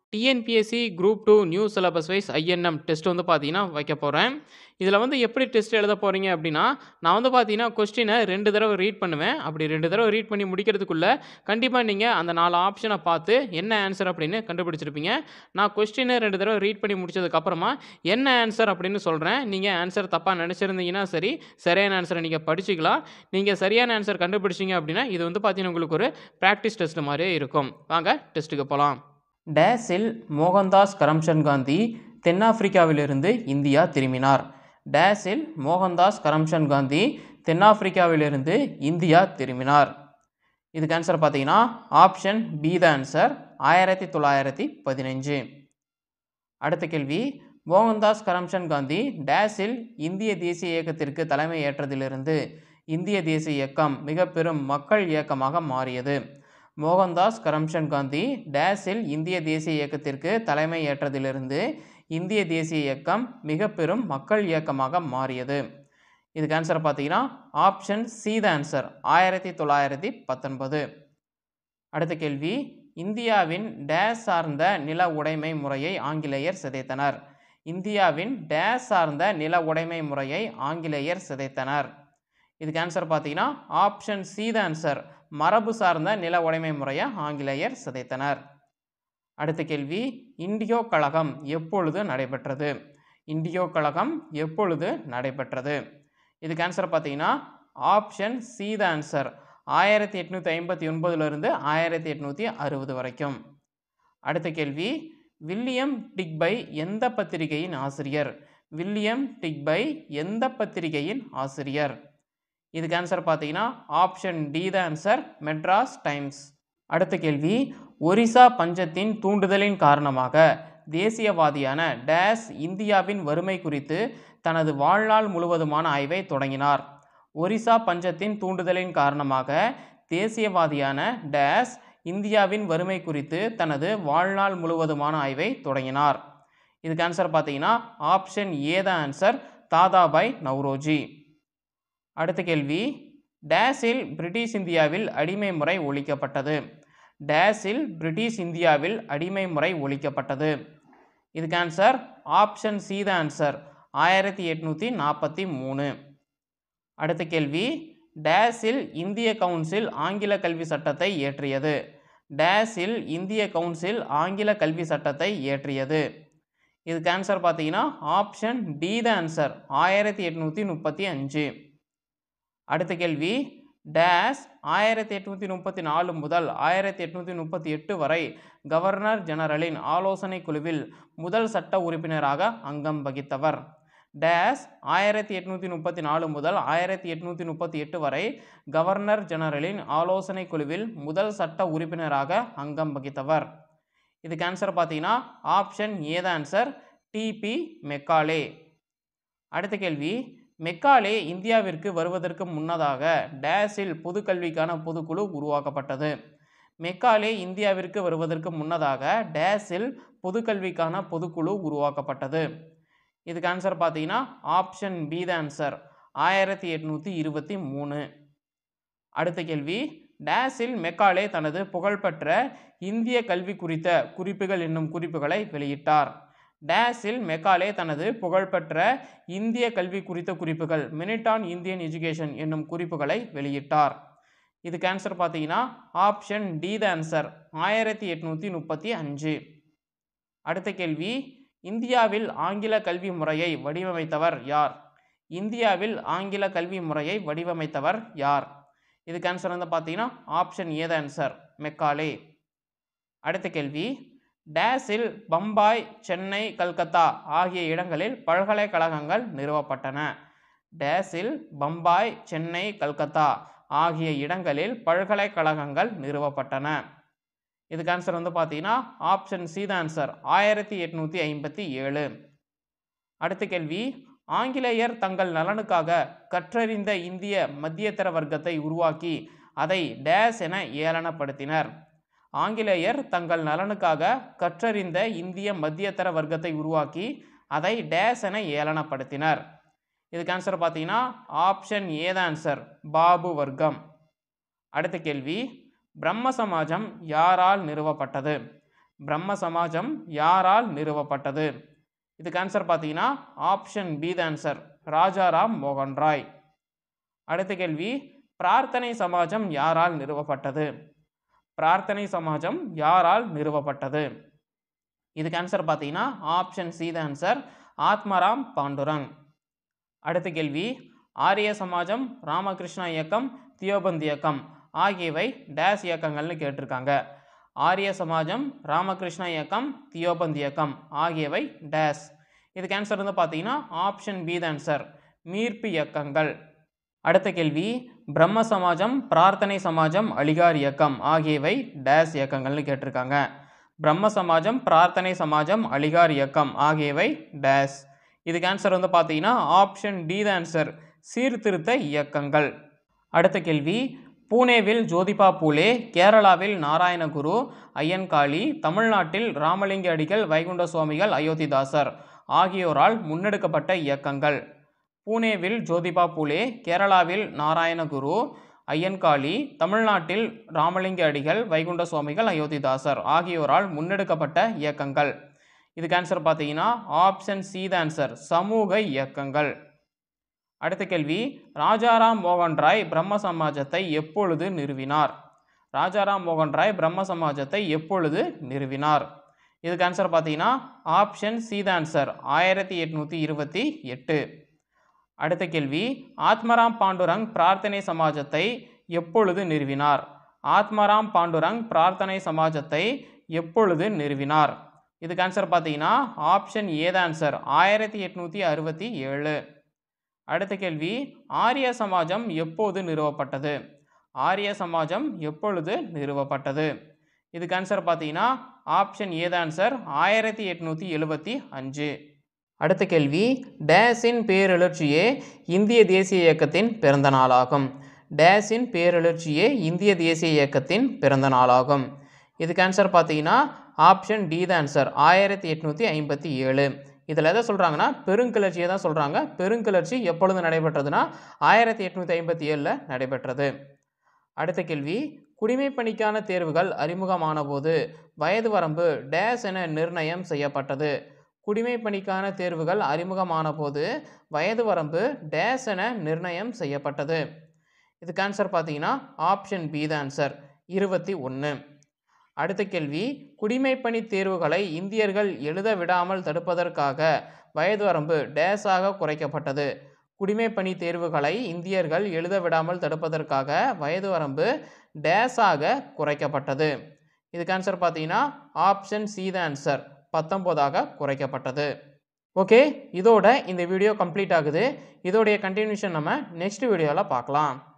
TNPSC group two new syllabus wise INM test வந்து பார்த்தீங்கன்னா வைக்க போகிறேன் இதில் வந்து எப்படி டெஸ்ட் எழுத போகிறீங்க அப்படின்னா நான் வந்து பார்த்தீங்கன்னா கொஸ்டினை ரெண்டு தடவை ரீட் பண்ணுவேன் அப்படி ரெண்டு தடவை ரீட் பண்ணி முடிக்கிறதுக்குள்ளே கண்டிப்பாக நீங்கள் அந்த நாலு ஆப்ஷனை பார்த்து என்ன ஆன்சர் அப்படின்னு கண்டுபிடிச்சிருப்பீங்க நான் கொஸ்டினை ரெண்டு தடவை ரீட் பண்ணி முடிச்சதுக்கப்புறமா என்ன ஆன்சர் அப்படின்னு சொல்கிறேன் நீங்கள் ஆன்சர் தப்பாக நினச்சிருந்தீங்கன்னா சரி சரியான ஆன்சரை நீங்கள் படிச்சுக்கலாம் நீங்கள் சரியான ஆன்சர் கண்டுபிடிச்சிங்க அப்படின்னா இது வந்து பார்த்தீங்கன்னா உங்களுக்கு ஒரு ப்ராக்டிஸ் டெஸ்ட் மாதிரியே இருக்கும் வாங்க டெஸ்ட்டுக்கு போகலாம் டேஸில் மோகன்தாஸ் கரம்சந்த் காந்தி தென்னாப்பிரிக்காவிலிருந்து இந்தியா திரும்பினார் டேஸில் மோகன்தாஸ் கரம்சந்த் காந்தி தென்னாப்பிரிக்காவிலிருந்து இந்தியா திரும்பினார் இதுக்கு ஆன்சர் பார்த்தீங்கன்னா ஆப்ஷன் பி த ஆன்சர் ஆயிரத்தி தொள்ளாயிரத்தி பதினஞ்சு அடுத்த கேள்வி மோகன்தாஸ் கரம்சந்த் காந்தி டேஸில் இந்திய தேசிய இயக்கத்திற்கு தலைமை ஏற்றதிலிருந்து இந்திய தேசிய இயக்கம் மிக பெரும் மக்கள் இயக்கமாக மாறியது மோகன்தாஸ் கரம்சந்த் காந்தி டேஸில் இந்திய தேசிய இயக்கத்திற்கு தலைமை ஏற்றதிலிருந்து இந்திய தேசிய இயக்கம் மிக பெரும் மக்கள் இயக்கமாக மாறியது இதுக்கு ஆன்சர் பார்த்தீங்கன்னா ஆப்ஷன் சி த ஆன்சர் ஆயிரத்தி தொள்ளாயிரத்தி பத்தொன்பது அடுத்த கேள்வி இந்தியாவின் டேஸ் சார்ந்த நில உடைமை முறையை ஆங்கிலேயர் சிதைத்தனர் இந்தியாவின் டேஸ் சார்ந்த நில உடைமை முறையை ஆங்கிலேயர் சிதைத்தனர் இதுக்கு ஆன்சர் பார்த்தீங்கன்னா ஆப்ஷன் சி த ஆன்சர் மரபு சார்ந்த நில உடைமை முறையை ஆங்கிலேயர் சிதைத்தனர் அடுத்த கேள்வி இண்டியோ கழகம் எப்பொழுது நடைபெற்றது இண்டியோ கழகம் எப்பொழுது நடைபெற்றது இதுக்கு ஆன்சர் பார்த்தீங்கன்னா ஆப்ஷன் சி த ஆன்சர் ஆயிரத்தி எட்நூற்றி ஐம்பத்தி ஒன்பதுலேருந்து ஆயிரத்தி எட்நூற்றி அறுபது வரைக்கும் அடுத்த கேள்வி வில்லியம் டிக்பை எந்த பத்திரிகையின் ஆசிரியர் வில்லியம் டிக்பை எந்த பத்திரிகையின் ஆசிரியர் இதுக்கு ஆன்சர் பார்த்தீங்கன்னா option D the answer Madras Times அடுத்த கேள்வி ஒரிசா பஞ்சத்தின் தூண்டுதலின் காரணமாக தேசியவாதியான டேஸ் இந்தியாவின் வறுமை குறித்து தனது வாழ்நாள் முழுவதுமான ஆய்வை தொடங்கினார் ஒரிசா பஞ்சத்தின் தூண்டுதலின் காரணமாக தேசியவாதியான டேஸ் இந்தியாவின் வறுமை குறித்து தனது வாழ்நாள் முழுவதுமான ஆய்வை தொடங்கினார் இதுக்கு ஆன்சர் பார்த்தீங்கன்னா option A the answer Dadabhai Naoroji அடுத்த கேள்வி டேஸில் பிரிட்டிஷ் இந்தியாவில் அடிமை முறை ஒழிக்கப்பட்டது டேஸில் பிரிட்டிஷ் இந்தியாவில் அடிமை முறை ஒழிக்கப்பட்டது இதுக்கு answer option C the answer ஆயிரத்தி எட்நூற்றி நாற்பத்தி மூணு அடுத்த கேள்வி டேஸில் இந்திய கவுன்சில் ஆங்கில கல்வி சட்டத்தை இயற்றியது டேஸில் இந்திய கவுன்சில் ஆங்கில கல்வி சட்டத்தை இயற்றியது இதுக்கு ஆன்சர் பார்த்தீங்கன்னா ஆப்ஷன் டி த ஆன்சர் ஆயிரத்தி எட்நூற்றி முப்பத்தி அஞ்சு அடுத்த கேள்வி டேஸ் ஆயிரத்தி எட்நூற்றி முப்பத்தி நாலு முதல் ஆயிரத்தி எட்நூற்றி முப்பத்தி எட்டு வரை கவர்னர் ஜெனரலின் ஆலோசனை குழுவில் முதல் சட்ட உறுப்பினராக அங்கம் வகித்தவர் டேஸ் ஆயிரத்தி எட்நூற்றி முப்பத்தி நாலு முதல் ஆயிரத்தி எட்நூற்றி முப்பத்தி எட்டு வரை கவர்னர் ஜெனரலின் ஆலோசனை குழுவில் முதல் சட்ட உறுப்பினராக அங்கம் வகித்தவர் இதுக்கு ஆன்சர் பார்த்தீங்கன்னா option A the answer TB Macaulay அடுத்த கேள்வி மெக்காலே இந்தியாவிற்கு வருவதற்கு முன்னதாக டேஸில் பொது கல்விக்கான பொதுக்குழு உருவாக்கப்பட்டது மெக்காலே இந்தியாவிற்கு வருவதற்கு முன்னதாக டேஸில் பொது கல்விக்கான பொதுக்குழு உருவாக்கப்பட்டது இதுக்கு ஆன்சர் பார்த்தீங்கன்னா ஆப்ஷன் பி த ஆன்சர் ஆயிரத்தி எட்நூற்றி இருபத்தி மூணு அடுத்த கேள்வி டேஸில் மெக்காலே தனது புகழ்பெற்ற இந்திய கல்வி குறித்த குறிப்புகள் என்னும் குறிப்புகளை வெளியிட்டார் டேஸில் மெக்காலே தனது புகழ்பெற்ற இந்திய கல்வி குறித்த குறிப்புகள் மினிட் ஆன் இந்தியன் எஜுகேஷன் என்னும் குறிப்புகளை வெளியிட்டார் இதுக்கு ஆன்சர் பார்த்தீங்கன்னா ஆப்ஷன் டி த ஆன்சர் ஆயிரத்தி எட்நூற்றி முப்பத்தி அஞ்சு அடுத்த கேள்வி இந்தியாவில் ஆங்கில கல்வி முறையை வடிவமைத்தவர் யார் இந்தியாவில் ஆங்கில கல்வி முறையை வடிவமைத்தவர் யார் இதுக்கு ஆன்சர் வந்து பார்த்தீங்கன்னா option A the answer Macaulay அடுத்த கேள்வி டேஸில் பம்பாய் சென்னை கல்கத்தா ஆகிய இடங்களில் பல்கலைக்கழகங்கள் நிறுவப்பட்டன டேஸில் பம்பாய் சென்னை கல்கத்தா ஆகிய இடங்களில் பல்கலைக்கழகங்கள் நிறுவப்பட்டன இதுக்கு ஆன்சர் வந்து பார்த்தீங்கன்னா ஆப்ஷன் சி த ஆன்சர் ஆயிரத்தி எட்நூற்றி ஐம்பத்தி ஏழு அடுத்த கேள்வி ஆங்கிலேயர் தங்கள் நலனுக்காக கற்றறிந்த இந்திய மத்தியதர வர்க்கத்தை உருவாக்கி அதை டேஸ் என ஏளனப்படுத்தினர் ஆங்கிலேயர் தங்கள் நலனுக்காக கற்றறிந்த இந்திய மத்தியதர வர்க்கத்தை உருவாக்கி அதை டேஸ் என ஏளனப்படுத்தினர் இதுக்கு ஆன்சர் பார்த்தீங்கன்னா ஆப்ஷன் ஏ தான் ஆன்சர் பாபு வர்க்கம் அடுத்த கேள்வி பிரம்ம சமாஜம் யாரால் நிறுவப்பட்டது பிரம்ம சமாஜம் யாரால் நிறுவப்பட்டது இதுக்கு ஆன்சர் பார்த்தீங்கன்னா option B the answer Rajaram மோகன் ராய் அடுத்த கேள்வி பிரார்த்தனை சமாஜம் யாரால் நிறுவப்பட்டது பிரார்த்தனை சமாஜம் யாரால் நிறுவப்பட்டது இதுக்கு ஆன்சர் பார்த்தீங்கன்னா option C the answer Atmaram Pandurang அடுத்த கேள்வி ஆரிய சமாஜம் ராமகிருஷ்ணா இயக்கம் தியோபந்த் இயக்கம் ஆகியவை டேஸ் இயக்கங்கள்னு கேட்டிருக்காங்க ஆரிய சமாஜம் ராமகிருஷ்ணா இயக்கம் தியோபந்த் இயக்கம் ஆகியவை டேஸ் இதுக்கு ஆன்சர் வந்து பார்த்தீங்கன்னா ஆப்ஷன் பி த ஆன்சர் மீட்பு இயக்கங்கள் அடுத்த கேள்வி பிரம்ம சமாஜம் பிரார்த்தனை சமாஜம் அலிகார் இயக்கம் ஆகியவை டேஸ் இயக்கங்கள்னு கேட்டிருக்காங்க பிரம்ம சமாஜம் பிரார்த்தனை சமாஜம் அலிகார் இயக்கம் ஆகியவை டேஸ் இதுக்கு ஆன்சர் வந்து பார்த்தீங்கன்னா ஆப்ஷன் டி த ஆன்சர் சீர்திருத்த இயக்கங்கள் அடுத்த கேள்வி பூனேவில் ஜோதிபா பூலே கேரளாவில் நாராயணகுரு ஐயன்காளி தமிழ்நாட்டில் ராமலிங்க அடிகள் வைகுண்ட சுவாமிகள் அயோத்திதாசர் ஆகியோரால் முன்னெடுக்கப்பட்ட இயக்கங்கள் பூனேவில் ஜோதிபா பூலே கேரளாவில் நாராயணகுரு ஐயன்காளி தமிழ்நாட்டில் ராமலிங்க அடிகள் வைகுண்ட சுவாமிகள் அயோத்திதாசர் ஆகியோரால் முன்னெடுக்கப்பட்ட இயக்கங்கள் இதுக்கு ஆன்சர் பார்த்தீங்கன்னா ஆப்ஷன் சி த ஆன்சர் சமூக இயக்கங்கள் அடுத்த கேள்வி ராஜாராம் மோகன் ராய் பிரம்ம சமாஜத்தை எப்பொழுது நிறுவினார் ராஜாராம் மோகன் ராய் பிரம்ம சமாஜத்தை எப்பொழுது நிறுவினார் இதுக்கு ஆன்சர் பார்த்தீங்கன்னா ஆப்ஷன் சி த ஆன்சர் ஆயிரத்தி எட்நூற்றி இருபத்தி எட்டு அடுத்த கேள்வி ஆத்மராம் பாண்டுரங் பிரார்த்தனை சமாஜத்தை எப்பொழுது நிறுவினார் ஆத்மராம் பாண்டுரங் பிரார்த்தனை சமாஜத்தை எப்பொழுது நிறுவினார் இதுக்கு ஆன்சர் பார்த்தீங்கன்னா ஆப்ஷன் ஏ த ஆன்சர் ஆயிரத்தி எட்நூற்றி அறுபத்தி ஏழு அடுத்த கேள்வி ஆரிய சமாஜம் எப்போது நிறுவப்பட்டது ஆரிய சமாஜம் எப்பொழுது நிறுவப்பட்டது இதுக்கு ஆன்சர் பார்த்தீங்கன்னா ஆப்ஷன் ஏ த ஆன்சர் ஆயிரத்தி எட்நூற்றி எழுபத்தி அஞ்சு அடுத்த கேள்வி டேஸின் பேரெழுச்சியே இந்திய தேசிய இயக்கத்தின் பிறந்த நாளாகும் டேஸின் பேரெழுச்சியே இந்திய தேசிய இயக்கத்தின் பிறந்த நாளாகும் இதுக்கு ஆன்சர் பார்த்தீங்கன்னா ஆப்ஷன் டி த ஆன்சர் ஆயிரத்தி எட்நூற்றி ஐம்பத்தி ஏழு இதில் எதை சொல்கிறாங்கன்னா பெருங்கிளர்ச்சியை தான் சொல்கிறாங்க பெருங்கிளர்ச்சி எப்பொழுது நடைபெற்றதுன்னா ஆயிரத்தி எட்நூற்றி ஐம்பத்தி ஏழில் நடைபெற்றது அடுத்த கேள்வி குடிமைப்பணிக்கான தேர்வுகள் அறிமுகமான போது வயது வரம்பு டேஸ் என நிர்ணயம் செய்யப்பட்டது குடிமைப்பணிக்கான தேர்வுகள் அறிமுகமான போது வயது வரம்பு டேஸ் என நிர்ணயம் செய்யப்பட்டது இதுக்கு ஆன்சர் பார்த்தீங்கன்னா ஆப்ஷன் பி த ஆன்சர் இருபத்தி ஒன்று அடுத்த கேள்வி குடிமைப்பணி தேர்வுகளை இந்தியர்கள் எழுத விடாமல் தடுப்பதற்காக வயது வரம்பு டேஸாக குறைக்கப்பட்டது குடிமைப்பணி தேர்வுகளை இந்தியர்கள் எழுத விடாமல் தடுப்பதற்காக வயது வரம்பு டேஸாக குறைக்கப்பட்டது இதுக்கு ஆன்சர் பார்த்தீங்கன்னா ஆப்ஷன் சி த ஆன்சர் பத்தொம்போதாக குறைக்கப்பட்டது ஓகே இதோட இந்த வீடியோ கம்ப்ளீட் ஆகுது இதோடைய கண்டினியூஷன் நம்ம நெக்ஸ்ட் வீடியோவில் பார்க்கலாம்